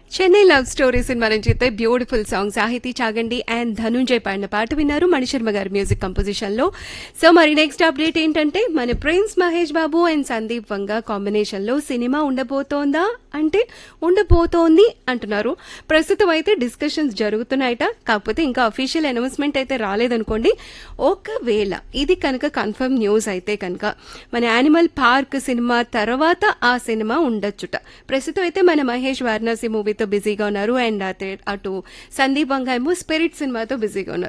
Chennai love story cinema నుంచి అయితే beautiful song సాహితీ చాగండి అండ్ ధనుంజయ్ పాడిన పాట విన్నారు మణిశర్మ గారి మ్యూజిక్ కంపోజిషన్ లో సో మరి నెక్స్ట్ అప్డేట్ ఏంటంటే మన prince Mahesh Babu and Sandeep Vanga combination లో సినిమా ఉండబోతోందా అంటే ఉండబోతోంది అంటున్నారు ప్రస్తుతం అయితే డిస్కషన్స్ జరుగుతున్నాయట కాకపోతే ఇంకా అఫీషియల్ అనౌన్స్మెంట్ అయితే రాలేదనుకోండి ఒకవేళ ఇది కనుక కన్ఫర్మ్ న్యూస్ అయితే కనుక మన యానిమల్ పార్క్ సినిమా తర్వాత ఆ సినిమా ఉండొచ్చుట ప్రస్తుతం అయితే మన మహేష్ వారణాసి మూవీతో బిజీగా ఉన్నారు అండ్ అటు సందీప్ వంగ ఏమో స్పిరిట్ సినిమాతో బిజీగా ఉన్నారు